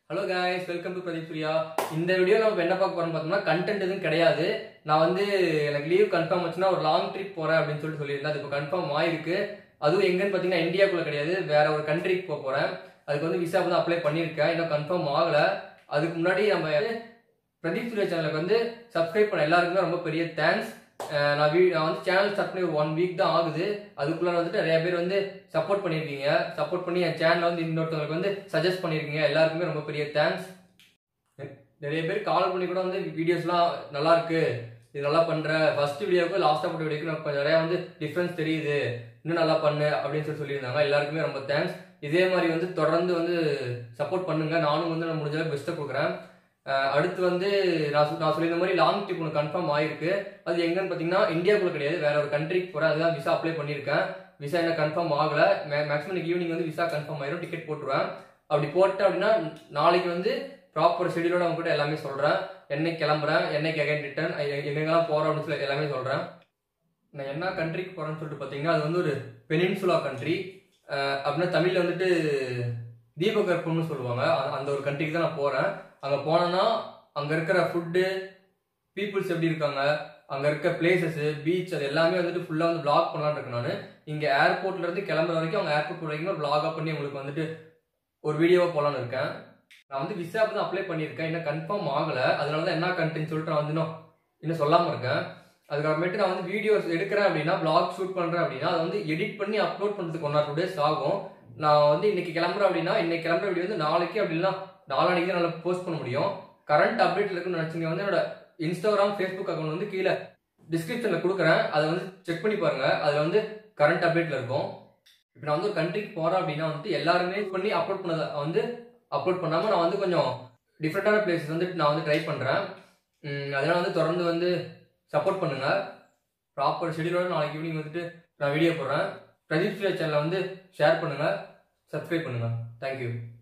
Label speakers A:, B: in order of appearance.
A: hello guys welcome to Pradeep Surya இந்த video நம்ம என்ன பார்க்க போறோம்னு பார்த்தோம்னா கண்டென்ட் எதுவும் கிடையாது நான் வந்து எனக்கு லீவ் கன்ஃபார்ம் ஆச்சுன்னா ஒரு லாங் ட்ரிப் போறேன் அப்படின்னு சொல்லிட்டு சொல்லியிருந்தேன் அது இப்போ கன்ஃபார்ம் ஆயிருக்கு அதுவும் எங்கன்னு பார்த்தீங்கன்னா இந்தியாக்குள்ள கிடையாது வேற ஒரு கண்ட்ரிக்கு போக போறேன் அதுக்கு வந்து விசா வந்து அப்ளை பண்ணியிருக்கேன் இன்னும் கன்ஃபார்ம் ஆகல அதுக்கு முன்னாடி நம்ம பிரதீப் சூர்யா சேனலுக்கு வந்து சப்ஸ்கிரைப் பண்ண எல்லாருக்குமே ரொம்ப பெரிய தேங்க்ஸ் நான் வீ நான் வந்து சேனல் ஸ்டார்ட் பண்ணி ஒன் வீக் தான் ஆகுது அதுக்குள்ள வந்துட்டு நிறைய பேர் வந்து சப்போர்ட் பண்ணியிருக்கீங்க சப்போர்ட் பண்ணி என் சேனலை வந்து இன்னொருத்தவங்களுக்கு வந்து சஜஸ்ட் பண்ணியிருக்கீங்க எல்லாருக்குமே ரொம்ப பெரிய தேங்க்ஸ் நிறைய பேர் கால் பண்ணி கூட வந்து வீடியோஸ்லாம் நல்லா இருக்கு இது நல்லா பண்ற ஃபர்ஸ்ட் வீடியோக்கு லாஸ்ட்டாக போட்ட வீடியோக்கு எனக்கு கொஞ்சம் நிறைய வந்து டிஃப்ரென்ஸ் தெரியுது இன்னும் நல்லா பண்ணு அப்படின்னு சொல்லி சொல்லியிருந்தாங்க எல்லாருக்குமே ரொம்ப தேங்க்ஸ் இதே மாதிரி வந்து தொடர்ந்து வந்து சப்போர்ட் பண்ணுங்க நானும் வந்து நான் முடிஞ்ச அளவுக்கு பெஸ்ட்டை கொடுக்குறேன் அஹ் அடுத்து வந்து நான் சொ- நான் சொல்லியிருந்த மாதிரி லாங் ட்ரிப் ஒன்று கன்ஃபார்ம் ஆயிருக்கு அது எங்கன்னு பார்த்தீங்கன்னா இந்தியாவுக்குள்ள கிடையாது வேற ஒரு கண்ட்ரிக்கு போகிறேன் அதுதான் விசா அப்ளை பண்ணியிருக்கேன் விசா என்ன கன்ஃபார்ம் ஆகல மேக்ஸிமம் இன்னைக்கு ஈவினிங் வந்து விசா கன்ஃபார்ம் ஆயிரும் டிக்கெட் போட்டுருவேன் அப்படி போட்டேன் அப்படின்னா நாளைக்கு வந்து ப்ராப்பர் ஷெடியூலோட அவங்க கூட எல்லாமே சொல்கிறேன் என்னைக்கு கிளம்புறேன் என்னைக்கு அகைன் ரிட்டர்ன் எங்கெங்கெல்லாம் போகிறோம் அப்படின்னு சொல்லி எல்லாமே சொல்கிறேன் நான் என்ன கண்ட்ரிக்கு போகிறேன்னு சொல்லிட்டு பார்த்தீங்கன்னா அது வந்து ஒரு பெனின்சுலா கண்ட்ரி அப்படின்னா தமிழில் வந்துட்டு தீபகற்பம்னு சொல்லுவாங்க அந்த- அந்த ஒரு கண்ட்ரிக்கு தான் நான் போகிறேன் அங்கே போனேன்னா அங்கே இருக்கிற ஃபுட்டு பீப்புள்ஸ் எப்படி இருக்காங்க அங்கே இருக்க பிளேசஸ் பீச் அது எல்லாமே வந்துட்டு ஃபுல்லாக வந்து vlog பண்ணலான்னு இருக்கேன் நான் இங்கே ஏர்போர்ட்ல இருந்து கிளம்புற வரைக்கும் அவங்க ஏர்போர்ட் வரைக்கும் ஒரு vlog-ஆ பண்ணி உங்களுக்கு வந்துட்டு ஒரு வீடியோவாக போகலான்னு இருக்கேன் நான் வந்து விசா தான் அப்ளை பண்ணியிருக்கேன் இன்னும் கன்ஃபார்ம் ஆகலை அதனால தான் என்ன கண்டென்ட் சொல்லிட்டு நான் வந்து இன்னும் இன்னும் சொல்லாமல் இருக்கேன் அதுக்கப்புறமேட்டு நான் வந்து வீடியோஸ் எடுக்கிறேன் அப்படின்னா vlog ஷூட் பண்ணுறேன் அப்படின்னா அதை வந்து எடிட் பண்ணி அப்லோட் பண்ணுறதுக்கு ஒன் ஆர் டூ டேஸ் ஆகும் நான் வந்து இன்னைக்கு கிளம்புறேன் அப்படின்னா இன்னைக்கு கிளம்புற வீடியோ வந்து நாளைக்கு அப்படின்னா நாளானிக்கு தான் நல்லா போஸ்ட் பண்ண முடியும் கரண்ட் அப்டேட் இருக்குன்னு நினச்சிங்க வந்து என்னோட இன்ஸ்டாகிராம் ஃபேஸ்புக் அக்கௌண்ட் வந்து கீழே டிஸ்கிரிப்ஷனில் கொடுக்குறேன் அதை வந்து செக் பண்ணி பாருங்க அதில் வந்து கரண்ட் அப்டேட்ல இருக்கும் இப்போ நான் வந்து ஒரு கண்ட்ரிக்கு போகிறேன் அப்படின்னா வந்து எல்லாருமே பண்ணி அப்லோட் பண்ணதை வந்து அப்லோட் பண்ணாமல் நான் வந்து கொஞ்சம் டிஃப்ரெண்ட்டான பிளேசஸ் வந்து நான் வந்து ட்ரை பண்ணுறேன் அதனால வந்து தொடர்ந்து வந்து சப்போர்ட் பண்ணுங்க ப்ராப்பர் ஷெடியூலோட நாளைக்கு ஈவினிங் வந்துட்டு நான் வீடியோ போடுறேன் பிரதீப் சேனலை வந்து ஷேர் பண்ணுங்க சப்ஸ்கிரைப் பண்ணுங்க தேங்க்யூ